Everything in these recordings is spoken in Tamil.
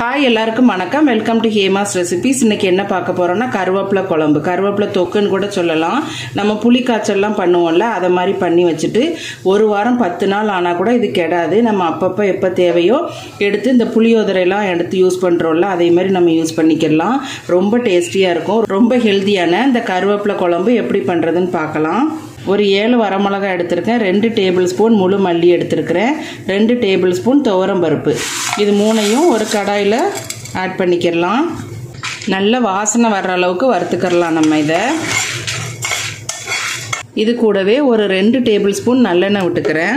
ஹாய் எல்லாருக்கும் வணக்கம் வெல்கம் டு ஹேமாஸ் ரெசிபிஸ் இன்னைக்கு என்ன பார்க்க போறோம்னா கருவேப்பிலை குழம்பு கருவேப்பிலை தொக்குன்னு கூட சொல்லலாம் நம்ம புளி காய்ச்சல்லாம் பண்ணுவோம்ல அதை மாதிரி பண்ணி வச்சுட்டு ஒரு வாரம் பத்து நாள் ஆனால் கூட இது கெடாது நம்ம அப்பப்போ எப்போ தேவையோ எடுத்து இந்த புளியோதரையெல்லாம் எடுத்து யூஸ் பண்ணுறோம்ல அதே மாதிரி நம்ம யூஸ் பண்ணிக்கலாம் ரொம்ப டேஸ்டியாக இருக்கும் ரொம்ப ஹெல்த்தியான இந்த கருவேப்பிலை குழம்பு எப்படி பண்ணுறதுன்னு பார்க்கலாம் ஒரு ஏழு வரமிளகா எடுத்திருக்கேன் ரெண்டு டேபிள் ஸ்பூன் முழு மல்லி எடுத்திருக்கிறேன் ரெண்டு டேபிள் ஸ்பூன் துவரம் பருப்பு இது மூணையும் ஒரு கடாயில் ஆட் பண்ணிக்கிடலாம் நல்ல வாசனை வர்ற அளவுக்கு வறுத்துக்கிடலாம் நம்ம இதை இது கூடவே ஒரு ரெண்டு டேபிள் ஸ்பூன் நல்லெண்ணெய் விட்டுக்கிறேன்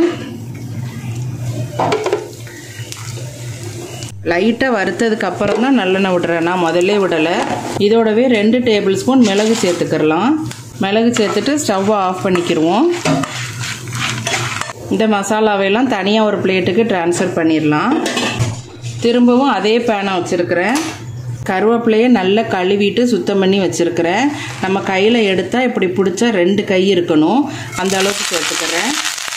லைட்டாக வறுத்ததுக்கு அப்புறம் தான் நல்லெண்ணெய் விடுறேன் நான் முதல்ல விடலை இதோடவே ரெண்டு டேபிள் ஸ்பூன் மிளகு சேர்த்துக்கிறலாம் மிளகு சேர்த்துட்டு ஸ்டவ்வை ஆஃப் பண்ணிக்கிடுவோம் இந்த மசாலாவையெல்லாம் தனியாக ஒரு பிளேட்டுக்கு ட்ரான்ஸ்ஃபர் பண்ணிடலாம் திரும்பவும் அதே பேனை வச்சுருக்கிறேன் கருவேப்பிலையை நல்லா கழுவிட்டு சுத்தம் பண்ணி வச்சுருக்கிறேன் நம்ம கையில் எடுத்தால் இப்படி பிடிச்சா ரெண்டு கை இருக்கணும் அந்த அளவுக்கு சேர்த்துக்கிறேன்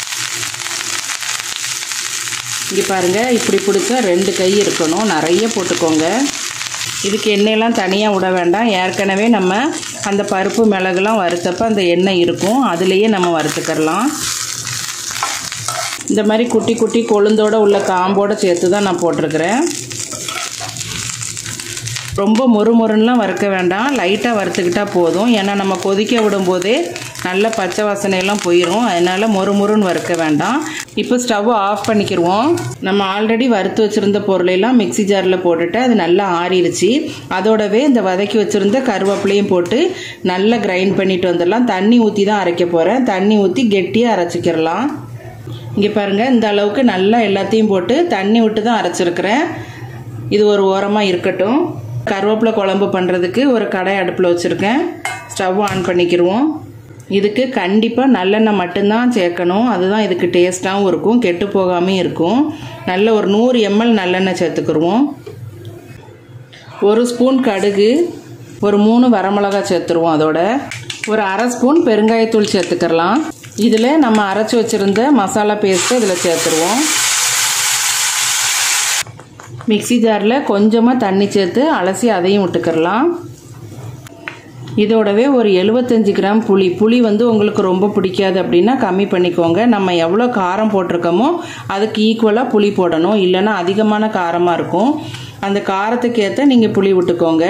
இங்கே பாருங்கள் இப்படி பிடிச்சா ரெண்டு கை இருக்கணும் நிறைய போட்டுக்கோங்க இதுக்கு எண்ணெயெல்லாம் தனியாக விட வேண்டாம் ஏற்கனவே நம்ம அந்த பருப்பு மிளகுலாம் வறுத்தப்போ அந்த எண்ணெய் இருக்கும் அதுலேயே நம்ம வறுத்துக்கிறலாம் இந்த மாதிரி குட்டி குட்டி கொழுந்தோட உள்ள காம்போட சேர்த்து தான் நான் போட்டிருக்கிறேன் ரொம்ப மொறு மொறுன்னெலாம் வறுக்க வேண்டாம் லைட்டாக வறுத்துக்கிட்டால் போதும் ஏன்னா நம்ம கொதிக்க விடும்போதே நல்ல பச்சை வாசனையெல்லாம் போயிடும் அதனால் மொறு மொறுன்னு வறுக்க வேண்டாம் இப்போ ஸ்டவ்வை ஆஃப் பண்ணிக்கிடுவோம் நம்ம ஆல்ரெடி வறுத்து வச்சுருந்த பொருளையெல்லாம் மிக்சி ஜாரில் போட்டுட்டு அது நல்லா ஆறிடுச்சு அதோடவே இந்த வதக்கி வச்சுருந்த கருவேப்பிலையும் போட்டு நல்லா கிரைண்ட் பண்ணிட்டு வந்துடலாம் தண்ணி ஊற்றி தான் அரைக்க போகிறேன் தண்ணி ஊற்றி கெட்டியாக அரைச்சிக்கிறலாம் இங்கே பாருங்கள் இந்த அளவுக்கு நல்லா எல்லாத்தையும் போட்டு தண்ணி விட்டு தான் அரைச்சிருக்கிறேன் இது ஒரு ஓரமாக இருக்கட்டும் கருவேப்பிலை குழம்பு பண்ணுறதுக்கு ஒரு கடை அடுப்பில் வச்சுருக்கேன் ஸ்டவ் ஆன் பண்ணிக்கிடுவோம் இதுக்கு கண்டிப்பாக நல்லெண்ணெய் மட்டும்தான் சேர்க்கணும் அதுதான் இதுக்கு டேஸ்ட்டாகவும் இருக்கும் கெட்டு போகாமையும் இருக்கும் நல்ல ஒரு நூறு எம்எல் நல்லெண்ணெய் சேர்த்துக்கிடுவோம் ஒரு ஸ்பூன் கடுகு ஒரு மூணு வரமிளகா சேர்த்துருவோம் அதோட ஒரு அரை ஸ்பூன் பெருங்காயத்தூள் சேர்த்துக்கிறலாம் இதில் நம்ம அரைச்சி வச்சுருந்த மசாலா பேஸ்ட்டு இதில் சேர்த்துருவோம் மிக்சி ஜாரில் கொஞ்சமாக தண்ணி சேர்த்து அலசி அதையும் விட்டுக்கிறலாம் இதோடவே ஒரு எழுபத்தஞ்சு கிராம் புளி புளி வந்து உங்களுக்கு ரொம்ப பிடிக்காது அப்படின்னா கம்மி பண்ணிக்கோங்க நம்ம எவ்வளோ காரம் போட்டிருக்கோமோ அதுக்கு ஈக்குவலாக புளி போடணும் இல்லைன்னா அதிகமான காரமாக இருக்கும் அந்த காரத்துக்கு ஏற்ற நீங்கள் புளி விட்டுக்கோங்க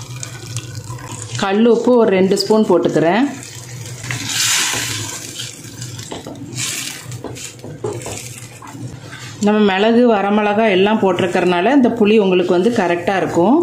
கல் உப்பு ஒரு ரெண்டு ஸ்பூன் போட்டுக்கிறேன் நம்ம மிளகு வரமிளகா எல்லாம் போட்டிருக்கறனால இந்த புளி உங்களுக்கு வந்து கரெக்டாக இருக்கும்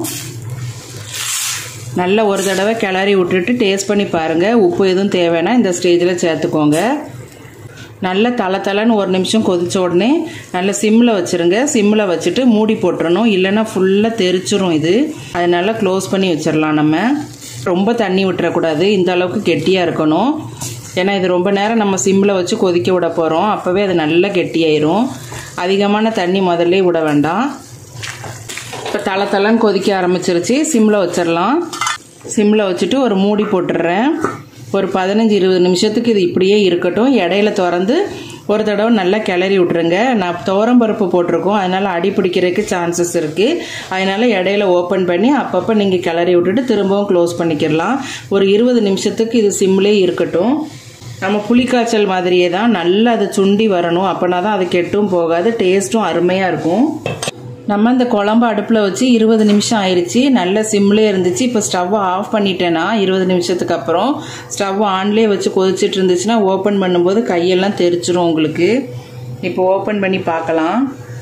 நல்ல ஒரு தடவை கிளறி விட்டுட்டு டேஸ்ட் பண்ணி பாருங்கள் உப்பு எதுவும் தேவைன்னா இந்த ஸ்டேஜில் சேர்த்துக்கோங்க நல்ல தலை தலைன்னு ஒரு நிமிஷம் கொதிச்ச உடனே நல்ல சிம்மில் வச்சுருங்க சிம்மில் வச்சுட்டு மூடி போட்டுறணும் இல்லைன்னா ஃபுல்லாக தெரிச்சிரும் இது அதனால க்ளோஸ் பண்ணி வச்சிடலாம் நம்ம ரொம்ப தண்ணி விட்டுறக்கூடாது இந்த அளவுக்கு கெட்டியாக இருக்கணும் ஏன்னா இது ரொம்ப நேரம் நம்ம சிம்மில் வச்சு கொதிக்க விட போகிறோம் அப்போவே அது நல்லா கெட்டியாயிரும் அதிகமான தண்ணி முதல்ல விட வேண்டாம் இப்போ தலை தலைன்னு கொதிக்க ஆரம்பிச்சிருச்சு சிம்மில் வச்சிடலாம் சிம்மில் வச்சுட்டு ஒரு மூடி போட்டுடுறேன் ஒரு பதினஞ்சு இருபது நிமிஷத்துக்கு இது இப்படியே இருக்கட்டும் இடையில திறந்து ஒரு தடவை நல்லா கிளறி விட்ருங்க நான் துவரம் பருப்பு போட்டிருக்கோம் அதனால் அடி பிடிக்கிறதுக்கு சான்சஸ் இருக்குது அதனால் இடையில ஓப்பன் பண்ணி அப்பப்போ நீங்கள் கிளறி விட்டுட்டு திரும்பவும் க்ளோஸ் பண்ணிக்கிடலாம் ஒரு இருபது நிமிஷத்துக்கு இது சிம்லேயே இருக்கட்டும் நம்ம புளிக்காய்ச்சல் மாதிரியே தான் நல்லா அது சுண்டி வரணும் அப்போனா தான் அது கெட்டும் போகாது டேஸ்ட்டும் அருமையாக இருக்கும் நம்ம இந்த குழம்பு அடுப்பில் வச்சு இருபது நிமிஷம் ஆயிடுச்சு நல்ல சிம்லேயே இருந்துச்சு இப்போ ஸ்டவ்வை ஆஃப் பண்ணிட்டேன்னா இருபது நிமிஷத்துக்கு அப்புறம் ஸ்டவ் ஆன்லேயே வச்சு கொதிச்சிட்டு இருந்துச்சுன்னா ஓப்பன் பண்ணும்போது கையெல்லாம் தெரிச்சிரும் உங்களுக்கு இப்போ ஓப்பன் பண்ணி பார்க்கலாம்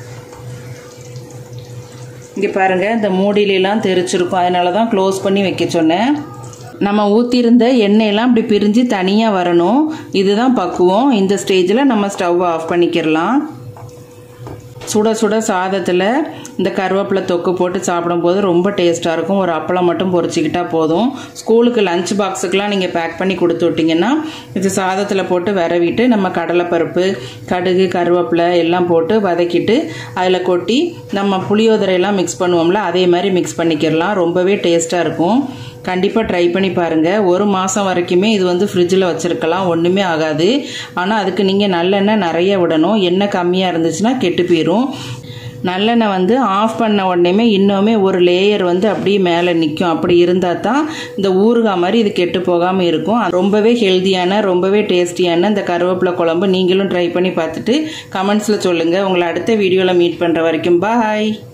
இங்கே பாருங்கள் இந்த மூடியிலலாம் தெரிச்சிருக்கும் அதனால தான் க்ளோஸ் பண்ணி வைக்க சொன்னேன் நம்ம ஊற்றிருந்த எண்ணெயெல்லாம் இப்படி பிரிஞ்சு தனியாக வரணும் இதுதான் பக்குவம் இந்த ஸ்டேஜில் நம்ம ஸ்டவ் ஆஃப் பண்ணிக்கிறலாம் சுட சுட சாதத்தில் இந்த கருவேப்பிலை தொக்கு போட்டு சாப்பிடும்போது ரொம்ப டேஸ்ட்டாக இருக்கும் ஒரு அப்பளம் மட்டும் பொரிச்சிக்கிட்டா போதும் ஸ்கூலுக்கு லஞ்ச் பாக்ஸுக்கெலாம் நீங்கள் பேக் பண்ணி கொடுத்து விட்டிங்கன்னா இது சாதத்தில் போட்டு விரவிட்டு நம்ம கடலைப்பருப்பு கடுகு கருவேப்பிலை எல்லாம் போட்டு வதக்கிட்டு அதில் கொட்டி நம்ம புளியோதரையெல்லாம் மிக்ஸ் பண்ணுவோம்ல அதே மாதிரி மிக்ஸ் பண்ணிக்கிடலாம் ரொம்பவே டேஸ்ட்டாக இருக்கும் கண்டிப்பாக ட்ரை பண்ணி பாருங்கள் ஒரு மாதம் வரைக்குமே இது வந்து ஃப்ரிட்ஜில் வச்சுருக்கலாம் ஒன்றுமே ஆகாது ஆனால் அதுக்கு நீங்கள் நல்லெண்ணெய் நிறைய விடணும் எண்ணெய் கம்மியாக இருந்துச்சுன்னா கெட்டு போயிடும் நல்லெண்ணெய் வந்து ஆஃப் பண்ண உடனேமே இன்னுமே ஒரு லேயர் வந்து அப்படியே மேலே நிற்கும் அப்படி இருந்தால் தான் இந்த ஊறுகாய் மாதிரி இது கெட்டு போகாமல் இருக்கும் ரொம்பவே ஹெல்த்தியான ரொம்பவே டேஸ்டியான இந்த கருவேப்பிலை குழம்பு நீங்களும் ட்ரை பண்ணி பார்த்துட்டு கமெண்ட்ஸில் சொல்லுங்கள் உங்களை அடுத்த வீடியோவில் மீட் பண்ணுற வரைக்கும் பாய்